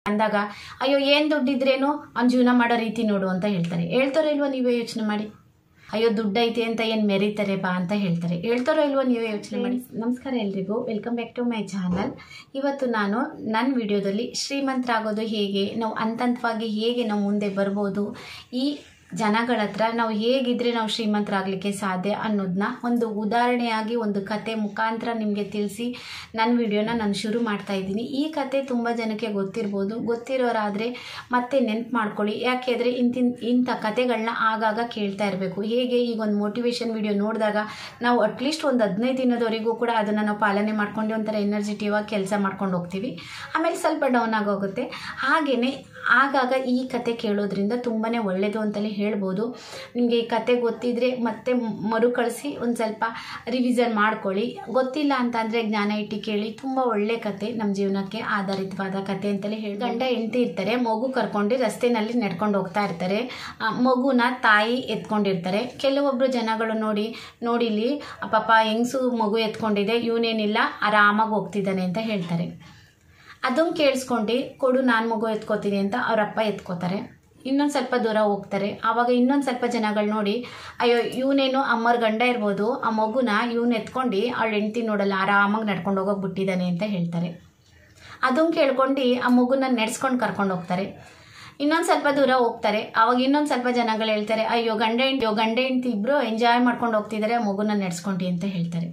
ಅಂದಾಗ ಅಯ್ಯೋ ಏನು ದುಡ್ಡಿದ್ರೇನು ಅವ್ನ ಜೀವನ ಮಾಡೋ ರೀತಿ ನೋಡು ಅಂತ ಹೇಳ್ತಾರೆ ಹೇಳ್ತಾರೋ ಇಲ್ವೋ ನೀವೇ ಯೋಚನೆ ಮಾಡಿ ಅಯ್ಯೋ ದುಡ್ಡೈತೆ ಅಂತ ಏನು ಮೆರೀತಾರೆ ಬಾ ಅಂತ ಹೇಳ್ತಾರೆ ಹೇಳ್ತಾರೋ ಇಲ್ವೋ ನೀವೇ ಯೋಚನೆ ಮಾಡಿ ನಮಸ್ಕಾರ ಎಲ್ರಿಗೂ welcome back to my channel ಇವತ್ತು ನಾನು ನನ್ನ ವಿಡಿಯೋದಲ್ಲಿ ಶ್ರೀಮಂತರಾಗೋದು ಹೇಗೆ ನಾವು ಹಂತಂತವಾಗಿ ಹೇಗೆ ನಾವು ಮುಂದೆ ಬರ್ಬೋದು ಈ ಜನಗಳ ಹತ್ರ ನಾವು ಹೇಗಿದ್ರೆ ನಾವು ಶ್ರೀಮಂತರಾಗಲಿಕ್ಕೆ ಸಾಧ್ಯ ಅನ್ನೋದನ್ನ ಒಂದು ಉದಾಹರಣೆಯಾಗಿ ಒಂದು ಕತೆ ಮುಖಾಂತರ ನಿಮಗೆ ತಿಳಿಸಿ ನನ್ನ ವಿಡಿಯೋನ ನಾನು ಶುರು ಮಾಡ್ತಾ ಇದ್ದೀನಿ ಈ ಕತೆ ತುಂಬ ಜನಕ್ಕೆ ಗೊತ್ತಿರ್ಬೋದು ಗೊತ್ತಿರೋರಾದರೆ ಮತ್ತೆ ನೆನ್ಪು ಮಾಡ್ಕೊಳ್ಳಿ ಯಾಕೆಂದರೆ ಇಂತಿನ್ ಇಂಥ ಕತೆಗಳನ್ನ ಆಗಾಗ ಕೇಳ್ತಾ ಇರಬೇಕು ಹೇಗೆ ಈಗ ಒಂದು ಮೋಟಿವೇಶನ್ ವಿಡಿಯೋ ನೋಡಿದಾಗ ನಾವು ಅಟ್ಲೀಸ್ಟ್ ಒಂದು ಹದಿನೈದು ದಿನದವರೆಗೂ ಕೂಡ ಅದನ್ನು ನಾವು ಪಾಲನೆ ಮಾಡ್ಕೊಂಡು ಒಂಥರ ಎನರ್ಜಿಟಿವ್ ಆಗಿ ಕೆಲಸ ಮಾಡ್ಕೊಂಡು ಹೋಗ್ತೀವಿ ಆಮೇಲೆ ಸ್ವಲ್ಪ ಡೌನ್ ಆಗೋಗುತ್ತೆ ಹಾಗೆಯೇ ಆಗಾಗ ಈ ಕತೆ ಕೇಳೋದ್ರಿಂದ ತುಂಬಾ ಒಳ್ಳೆಯದು ಅಂತಲೇ ಹೇಳ್ಬೋದು ನಿಮಗೆ ಈ ಕತೆ ಗೊತ್ತಿದ್ರೆ ಮತ್ತೆ ಮರುಕಳಿಸಿ ಒಂದು ಸ್ವಲ್ಪ ರಿವಿಸನ್ ಮಾಡ್ಕೊಳ್ಳಿ ಗೊತ್ತಿಲ್ಲ ಅಂತಂದರೆ ಜ್ಞಾನ ಇಟ್ಟು ಕೇಳಿ ತುಂಬ ಒಳ್ಳೆ ಕತೆ ನಮ್ಮ ಜೀವನಕ್ಕೆ ಆಧಾರಿತವಾದ ಕತೆ ಅಂತಲೇ ಹೇಳಿ ಗಂಡ ಹೆಂಡತಿ ಇರ್ತಾರೆ ಮಗು ಕರ್ಕೊಂಡು ರಸ್ತೆನಲ್ಲಿ ನಡ್ಕೊಂಡು ಹೋಗ್ತಾ ಇರ್ತಾರೆ ಆ, ಮಗುನ ತಾಯಿ ಎತ್ಕೊಂಡಿರ್ತಾರೆ ಕೆಲವೊಬ್ಬರು ಜನಗಳು ನೋಡಿ ನೋಡಿಲಿ ಪಾಪ ಹೆಂಗಸು ಮಗು ಎತ್ಕೊಂಡಿದೆ ಇವನೇನಿಲ್ಲ ಆರಾಮಾಗಿ ಹೋಗ್ತಿದ್ದಾನೆ ಅಂತ ಹೇಳ್ತಾರೆ ಅದನ್ನು ಕೇಳಿಸ್ಕೊಂಡು ಕೊಡು ನಾನು ಮಗು ಎತ್ಕೋತೀನಿ ಅಂತ ಅವರಪ್ಪ ಎತ್ಕೋತಾರೆ ಇನ್ನೊಂದು ಸ್ವಲ್ಪ ದೂರ ಹೋಗ್ತಾರೆ ಆವಾಗ ಇನ್ನೊಂದು ಸ್ವಲ್ಪ ಜನಗಳು ನೋಡಿ ಅಯ್ಯೋ ಇವನೇನು ಅಮ್ಮರ ಗಂಡ ಇರ್ಬೋದು ಆ ಮಗುನ ಇವನು ಎತ್ಕೊಂಡು ಅವಳು ಹೆಂಡ್ತಿ ನೋಡಲ್ಲ ಆರಾಮಾಗಿ ನಡ್ಕೊಂಡು ಹೋಗೋಕೆ ಬಿಟ್ಟಿದ್ದಾನೆ ಅಂತ ಹೇಳ್ತಾರೆ ಅದನ್ನು ಕೇಳ್ಕೊಂಡು ಆ ಮಗುನ ನೆಡ್ಸ್ಕೊಂಡು ಕರ್ಕೊಂಡು ಹೋಗ್ತಾರೆ ಇನ್ನೊಂದು ಸ್ವಲ್ಪ ದೂರ ಹೋಗ್ತಾರೆ ಅವಾಗ ಇನ್ನೊಂದು ಸ್ವಲ್ಪ ಜನಗಳು ಹೇಳ್ತಾರೆ ಅಯ್ಯೋ ಗಂಡ ಹೆಂಡ್ತಿ ಗಂಡ ಹೆಂಡ್ತಿ ಇಬ್ಬರು ಎಂಜಾಯ್ ಮಾಡ್ಕೊಂಡು ಹೋಗ್ತಿದ್ದಾರೆ ಆ ಮಗುನ ನೆಡ್ಸ್ಕೊಂಡು ಅಂತ ಹೇಳ್ತಾರೆ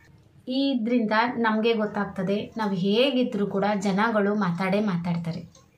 ಇದರಿಂದ ನಮಗೆ ಗೊತ್ತಾಗ್ತದೆ ನಾವು ಹೇಗಿದ್ದರೂ ಕೂಡ ಜನಗಳು ಮಾತಾಡೇ ಮಾತಾಡ್ತಾರೆ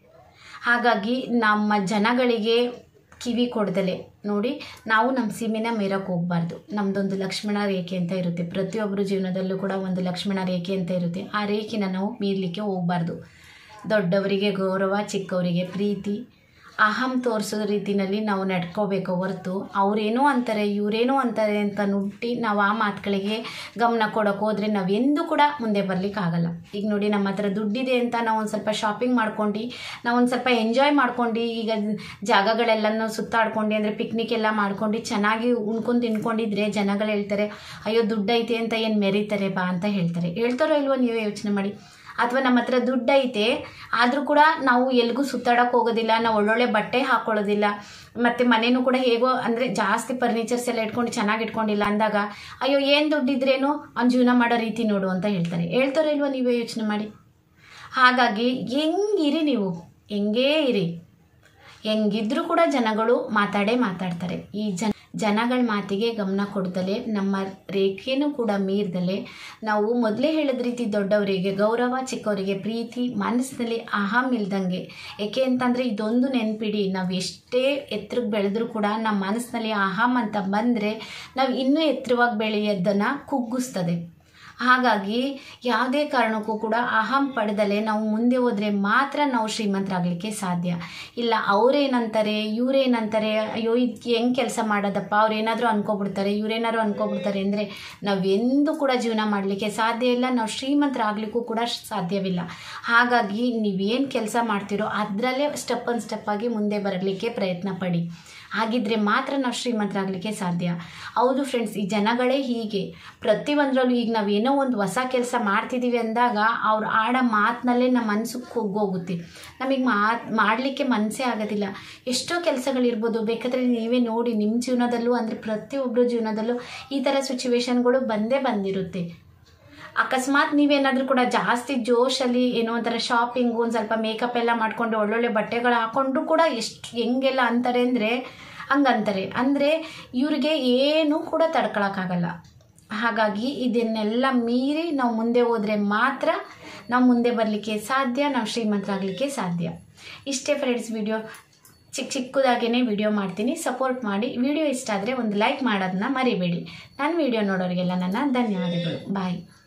ಹಾಗಾಗಿ ನಮ್ಮ ಜನಗಳಿಗೆ ಕಿವಿ ಕೊಡ್ದಲೆ ನೋಡಿ ನಾವು ನಮ್ಮ ಸೀಮೆನ ಮೀರಕ್ಕೆ ಹೋಗ್ಬಾರ್ದು ನಮ್ಮದೊಂದು ಲಕ್ಷ್ಮಣ ರೇಖೆ ಅಂತ ಇರುತ್ತೆ ಪ್ರತಿಯೊಬ್ಬರ ಜೀವನದಲ್ಲೂ ಕೂಡ ಒಂದು ಲಕ್ಷ್ಮಣ ರೇಖೆ ಅಂತ ಇರುತ್ತೆ ಆ ರೇಖೆನ ನಾವು ಮೀರಲಿಕ್ಕೆ ಹೋಗ್ಬಾರ್ದು ದೊಡ್ಡವರಿಗೆ ಗೌರವ ಚಿಕ್ಕವರಿಗೆ ಪ್ರೀತಿ ಅಹಂ ತೋರಿಸೋ ರೀತಿನಲ್ಲಿ ನಾವು ನಡ್ಕೋಬೇಕು ಹೊರತು ಅವರೇನೋ ಅಂತಾರೆ ಇವರೇನೋ ಅಂತಾರೆ ಅಂತ ನುಟ್ಟಿ ನಾವು ಆ ಮಾತುಗಳಿಗೆ ಗಮನ ಕೊಡೋಕೆ ಹೋದರೆ ನಾವು ಎಂದೂ ಕೂಡ ಮುಂದೆ ಬರ್ಲಿಕ್ಕೆ ಆಗಲ್ಲ ಈಗ ನೋಡಿ ನಮ್ಮ ಹತ್ರ ದುಡ್ಡಿದೆ ಅಂತ ನಾವು ಒಂದು ಸ್ವಲ್ಪ ಶಾಪಿಂಗ್ ಮಾಡ್ಕೊಂಡು ನಾವು ಒಂದು ಸ್ವಲ್ಪ ಎಂಜಾಯ್ ಮಾಡ್ಕೊಂಡು ಈಗ ಜಾಗಗಳೆಲ್ಲನೂ ಸುತ್ತಾಡ್ಕೊಂಡು ಅಂದರೆ ಪಿಕ್ನಿಕ್ ಎಲ್ಲ ಮಾಡ್ಕೊಂಡು ಚೆನ್ನಾಗಿ ಉಣ್ಕೊಂಡು ತಿನ್ಕೊಂಡಿದ್ರೆ ಜನಗಳು ಹೇಳ್ತಾರೆ ಅಯ್ಯೋ ದುಡ್ಡೈತೆ ಅಂತ ಏನು ಮೆರೀತಾರೆ ಬಾ ಅಂತ ಹೇಳ್ತಾರೆ ಹೇಳ್ತಾರೋ ಇಲ್ವೋ ನೀವೇ ಯೋಚನೆ ಮಾಡಿ ಅಥವಾ ನಮ್ಮ ಹತ್ರ ದುಡ್ಡು ಐತೆ ಆದರೂ ಕೂಡ ನಾವು ಎಲ್ಗೂ ಸುತ್ತಾಡೋಕೆ ಹೋಗೋದಿಲ್ಲ ನಾವು ಒಳ್ಳೊಳ್ಳೆ ಬಟ್ಟೆ ಹಾಕ್ಕೊಳ್ಳೋದಿಲ್ಲ ಮತ್ತು ಮನೇನೂ ಕೂಡ ಹೇಗೋ ಅಂದರೆ ಜಾಸ್ತಿ ಫರ್ನಿಚರ್ಸ್ ಎಲ್ಲ ಇಟ್ಕೊಂಡು ಚೆನ್ನಾಗಿ ಇಟ್ಕೊಂಡಿಲ್ಲ ಅಂದಾಗ ಅಯ್ಯೋ ಏನು ದುಡ್ಡಿದ್ರೇನು ಅವ್ನ ಜೀವನ ಮಾಡೋ ರೀತಿ ನೋಡು ಅಂತ ಹೇಳ್ತಾರೆ ಹೇಳ್ತಾರೋ ಇಲ್ವೋ ನೀವೇ ಯೋಚನೆ ಮಾಡಿ ಹಾಗಾಗಿ ಹೆಂಗಿರಿ ನೀವು ಹೆಂಗೇ ಇರಿ ಹೆಂಗಿದ್ರೂ ಕೂಡ ಜನಗಳು ಮಾತಾಡೇ ಮಾತಾಡ್ತಾರೆ ಈ ಜನ ಜನಗಳ ಮಾತಿಗೆ ಗಮನ ಕೊಡ್ದಲೆ ನಮ್ಮ ರೇಖೆನೂ ಕೂಡ ಮೀರ್ದಲೆ ನಾವು ಮೊದಲೇ ಹೇಳಿದ ರೀತಿ ದೊಡ್ಡವರಿಗೆ ಗೌರವ ಚಿಕ್ಕವರಿಗೆ ಪ್ರೀತಿ ಮನಸ್ಸಿನಲ್ಲಿ ಅಹಂ ಇಲ್ದಂಗೆ ಏಕೆ ಅಂತಂದರೆ ಇದೊಂದು ನೆನ್ಪಿಡಿ ನಾವು ಎಷ್ಟೇ ಎತ್ತರಕ್ಕೆ ಬೆಳೆದ್ರೂ ಕೂಡ ನಮ್ಮ ಮನಸ್ಸಿನಲ್ಲಿ ಅಹಂ ಅಂತ ಬಂದರೆ ನಾವು ಇನ್ನೂ ಎತ್ತರವಾಗಿ ಬೆಳೆಯೋದನ್ನು ಕುಗ್ಗಿಸ್ತದೆ ಹಾಗಾಗಿ ಯಾವುದೇ ಕಾರಣಕ್ಕೂ ಕೂಡ ಅಹಂ ಪಡೆದಲೆ ನಾವು ಮುಂದೆ ಹೋದರೆ ಮಾತ್ರ ನಾವು ಶ್ರೀಮಂತರಾಗಲಿಕ್ಕೆ ಸಾಧ್ಯ ಇಲ್ಲ ಅವರೇನಂತಾರೆ ಇವರೇನಂತಾರೆ ಅಯ್ಯೋ ಇದು ಹೆಂಗೆ ಕೆಲಸ ಮಾಡೋದಪ್ಪ ಅವ್ರೇನಾದರೂ ಅನ್ಕೋಬಿಡ್ತಾರೆ ಇವರೇನಾದ್ರು ಅನ್ಕೋಬಿಡ್ತಾರೆ ಅಂದರೆ ನಾವೆಂದೂ ಕೂಡ ಜೀವನ ಮಾಡಲಿಕ್ಕೆ ಸಾಧ್ಯ ಇಲ್ಲ ನಾವು ಶ್ರೀಮಂತರಾಗಲಿಕ್ಕೂ ಕೂಡ ಸಾಧ್ಯವಿಲ್ಲ ಹಾಗಾಗಿ ನೀವೇನು ಕೆಲಸ ಮಾಡ್ತೀರೋ ಅದರಲ್ಲೇ ಸ್ಟೆಪ್ ಅನ್ ಸ್ಟೆಪ್ ಆಗಿ ಮುಂದೆ ಬರಲಿಕ್ಕೆ ಪ್ರಯತ್ನ ಪಡಿ ಹಾಗಿದ್ರೆ ಮಾತ್ರ ನಾವು ಶ್ರೀಮಂತರಾಗಲಿಕ್ಕೆ ಸಾಧ್ಯ ಹೌದು ಫ್ರೆಂಡ್ಸ್ ಈ ಜನಗಳೇ ಹೀಗೆ ಪ್ರತಿಯೊಂದರಲ್ಲೂ ಈಗ ನಾವು ಏನೋ ಒಂದು ಹೊಸ ಕೆಲಸ ಮಾಡ್ತಿದ್ದೀವಿ ಅಂದಾಗ ಅವ್ರು ಆಡೋ ಮಾತಿನಲ್ಲೇ ನಮ್ಮ ಮನಸ್ಸು ಕುಗ್ಗೋಗುತ್ತೆ ನಮಗೆ ಮಾತು ಮಾಡಲಿಕ್ಕೆ ಮನಸ್ಸೇ ಆಗೋದಿಲ್ಲ ಎಷ್ಟೋ ಕೆಲಸಗಳಿರ್ಬೋದು ಬೇಕಾದರೆ ನೀವೇ ನೋಡಿ ನಿಮ್ಮ ಜೀವನದಲ್ಲೂ ಅಂದರೆ ಪ್ರತಿಯೊಬ್ಬರ ಜೀವನದಲ್ಲೂ ಈ ಥರ ಸಿಚುವೇಶನ್ಗಳು ಬಂದೇ ಬಂದಿರುತ್ತೆ ಅಕಸ್ಮಾತ್ ನೀವೇನಾದರೂ ಕೂಡ ಜಾಸ್ತಿ ಜೋಶಲ್ಲಿ ಏನೋ ಒಂಥರ ಶಾಪಿಂಗು ಒಂದು ಸ್ವಲ್ಪ ಮೇಕಪ್ ಎಲ್ಲ ಮಾಡ್ಕೊಂಡು ಒಳ್ಳೊಳ್ಳೆ ಬಟ್ಟೆಗಳು ಹಾಕ್ಕೊಂಡು ಕೂಡ ಎಷ್ಟು ಹೆಂಗೆಲ್ಲ ಅಂತಾರೆ ಅಂದರೆ ಹಂಗಂತಾರೆ ಅಂದರೆ ಇವ್ರಿಗೆ ಏನೂ ಕೂಡ ತಡ್ಕೊಳಕ್ಕಾಗಲ್ಲ ಹಾಗಾಗಿ ಇದನ್ನೆಲ್ಲ ಮೀರಿ ನಾವು ಮುಂದೆ ಹೋದರೆ ಮಾತ್ರ ನಾವು ಮುಂದೆ ಬರಲಿಕ್ಕೆ ಸಾಧ್ಯ ನಾವು ಶ್ರೀಮಂತರಾಗಲಿಕ್ಕೆ ಸಾಧ್ಯ ಇಷ್ಟೇ ಫ್ರೆಂಡ್ಸ್ ವಿಡಿಯೋ ಚಿಕ್ಕ ಚಿಕ್ಕದಾಗೇ ವಿಡಿಯೋ ಮಾಡ್ತೀನಿ ಸಪೋರ್ಟ್ ಮಾಡಿ ವಿಡಿಯೋ ಇಷ್ಟ ಆದರೆ ಒಂದು ಲೈಕ್ ಮಾಡೋದನ್ನ ಮರಿಬೇಡಿ ನನ್ನ ವಿಡಿಯೋ ನೋಡೋರಿಗೆಲ್ಲ ನನ್ನ ಧನ್ಯವಾದಗಳು ಬಾಯ್